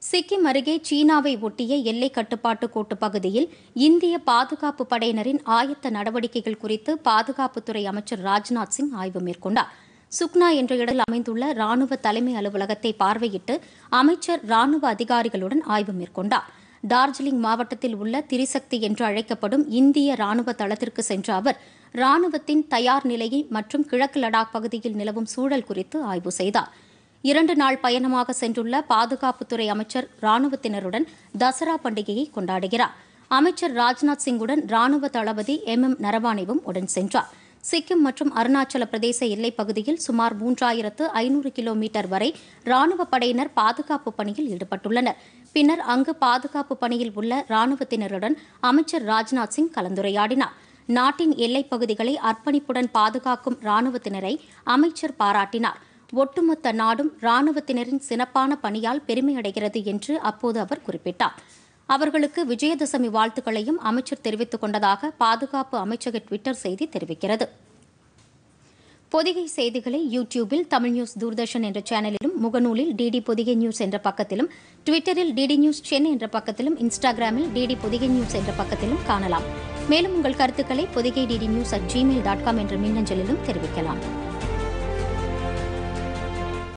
சிக்கிம் அருகே சீனாவை ஒட்டிய எல்லை கட்டுப்பாட்டு கோட்டு பகுதியில் இந்திய பாதுகாப்பு படையினரின் ஆயத்த நடவடிக்கைகள் குறித்து பாதுகாப்புத்துறை அமைச்சர் ராஜ்நாத் சிங் ஆய்வு மேற்கொண்டார் சுக்னா என்ற இடத்தில் அமைந்துள்ள ராணுவ தலைமை அலுவலகத்தை பார்வையிட்டு அமைச்சர் ராணுவ அதிகாரிகளுடன் ஆய்வு மேற்கொண்டார் டார்ஜிலிங் மாவட்டத்தில் உள்ள திரிசக்தி என்று அழைக்கப்படும் இந்திய ராணுவ தளத்திற்கு சென்ற அவர் ராணுவத்தின் தயார் நிலையை மற்றும் கிழக்கு லடாக் பகுதியில் நிலவும் சூழல் குறித்து ஆய்வு செய்தார் இரண்டு நாள் பயணமாக சென்றுள்ள பாதுகாப்புத்துறை அமைச்சர் ராணுவத்தினருடன் தசரா பண்டிகையை கொண்டாடுகிறார் அமைச்சர் ராஜ்நாத் சிங்குடன் ராணுவ தளபதி எம் எம் நரவானேவும் உடன் சென்றார் சிக்கிம் மற்றும் அருணாச்சல பிரதேச எல்லைப் பகுதியில் சுமார் மூன்றாயிரத்து ஐநூறு கிலோமீட்டர் வரை ராணுவ படையினர் பாதுகாப்பு பணியில் ஈடுபட்டுள்ளனர் பின்னர் அங்கு பாதுகாப்பு பணியில் உள்ள ராணுவத்தினருடன் அமைச்சர் ராஜ்நாத் சிங் கலந்துரையாடினார் நாட்டின் எல்லைப் பகுதிகளை அர்ப்பணிப்புடன் பாதுகாக்கும் ராணுவத்தினரை அமைச்சர் பாராட்டினார் ஒட்டுமொத்த நாடும் ராணுவத்தினரின் சிறப்பான பணியால் பெருமையடைகிறது என்று அப்போது அவர் குறிப்பிட்டார் அவர்களுக்கு விஜயதசமி வாழ்த்துக்களையும் அமைச்சர் தெரிவித்துக் கொண்டதாக பாதுகாப்பு அமைச்சக டுவிட்டர் செய்தி தெரிவிக்கிறது பொதிகை செய்திகளை யூ டியூபில் தமிழ் நியூஸ் தூர்தர்ஷன் என்ற சேனலிலும் முகநூலில் டிடி பொதிகை நியூஸ் என்ற பக்கத்திலும் ட்விட்டரில் டிடி நியூஸ் சென்னை என்ற பக்கத்திலும் இன்ஸ்டாகிராமில் டிடி பொதிகை நியூஸ் என்ற பக்கத்திலும் காணலாம் மேலும் உங்கள் கருத்துக்களை Podhigai DD news at Gmail dot com என்ற மின்னஞ்சலிலும் தெரிவிக்கலாம்